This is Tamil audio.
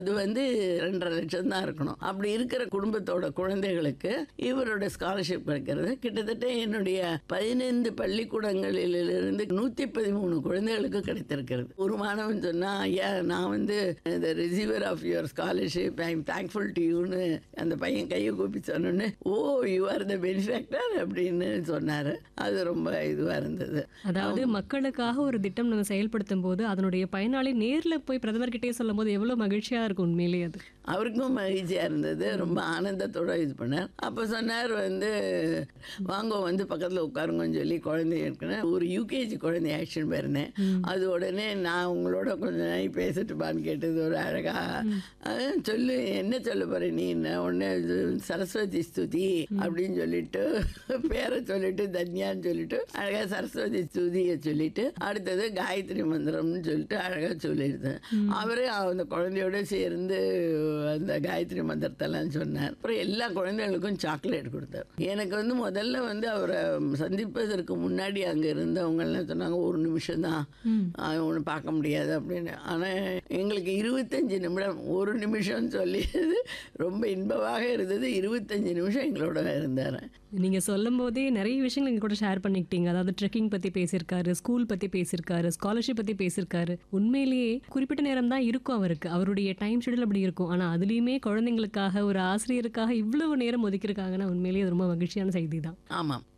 இது வந்து ரெண்டரை லட்சம் தான் இருக்கணும் அப்படி இருக்கிற குடும்பத்தோட குழந்தைகளுக்கு இவரோட ஸ்காலர்ஷிப் கிடைக்கிறது கிட்டத்தட்ட என்னுடைய பதினைந்து பள்ளிக்கூடங்களிலிருந்து நூற்றி பதிமூணு குழந்தைகளுக்கு கிடைத்திருக்கிறது ஒரு மாணவன் சொன்னா ஐயா நான் வந்து the receiver of your scholarship I am thankful to யூன்னு அந்த பையன் கையை கூப்பி சொன்னோன்னே oh you are the benefactor அப்படின்னு சொன்னார் அது ரொம்ப இதுவாக இருந்தது அதாவது மக்களுக்காக ஒரு திட்டம் நம்ம செயல்படுத்தும் போது அதனுடைய பயனாளி நேர்ல போய் பிரதமர்கிட்டே சொல்லும் போது எவ்வளவு மகிழ்ச்சியா இருக்கும் உண்மையிலேயே அது அவருக்கும் மகிழ்ச்சியாக இருந்தது ரொம்ப ஆனந்தத்தோட இது பண்ணார் அப்போ சொன்னார் வந்து வாங்க வந்து பக்கத்தில் உட்காருங்கன்னு சொல்லி குழந்தை இருக்கிறேன் ஒரு யூகேஜி குழந்தை ஆக்ஷன் போயிருந்தேன் அது உடனே நான் உங்களோட கொஞ்ச நாள் பேசட்டுப்பான்னு கேட்டது ஒரு அழகா அஹ், சொல்லு என்ன சொல்ல போற நீ என்ன உடனே இது சரஸ்வதி ஸ்துதி அப்படின்னு சொல்லிட்டு பேரை சொல்லிட்டு தன்யான்னு சொல்லிட்டு அழகா சரஸ்வதி ஸ்துதியை சொல்லிட்டு அடுத்தது காயத்ரி மந்திரம்னு சொல்லிட்டு அழகா சொல்லியிருந்தேன் அவரே அந்த குழந்தையோட சேர்ந்து அந்த காயத்ரி மந்திரத்தெல்லாம் சொன்னார் அப்புறம் எல்லா குழந்தைகளுக்கும் சாக்லேட் கொடுத்தார் எனக்கு வந்து முதல்ல வந்து அவரை சந்திப்பதற்கு முன்னாடி அங்கே இருந்தவங்க எல்லாம் சொன்னாங்க ஒரு நிமிஷம் தான் ஒன்று பார்க்க முடியாது அப்படின்னு ஆனால் எங்களுக்கு இருபத்தஞ்சு நிமிடம் ஒரு நிமிஷம் சொல்லி ரொம்ப இன்பமாக இருந்தது இருபத்தஞ்சு நிமிஷம் எங்களோட இருந்தார் நீங்க சொல்லும் போதே நிறைய விஷயங்கள் எங்க கூட ஷேர் பண்ணிக்கிட்டீங்க அதாவது ட்ரெக்கிங் பத்தி பேசியிருக்காரு ஸ்கூல் பத்தி பேசியிருக்காரு ஸ்காலர்ஷிப் பத்தி பேசியிருக்காரு உண்மையிலேயே குறிப்பிட்ட நேரம் தான் இருக்கும் அவருக்கு அவருடைய டைம் ஷெடியூல் அப்படி இருக்கும் ஆனா அதுலயுமே குழந்தைங்களுக்காக ஒரு ஆசிரியருக்காக இவ்வளவு நேரம் ஒதுக்கியிருக்காங்கன்னா உண்மையிலேயே அது ரொம்ப மகிழ்ச்சியான செய்தி தான் ஆமாம்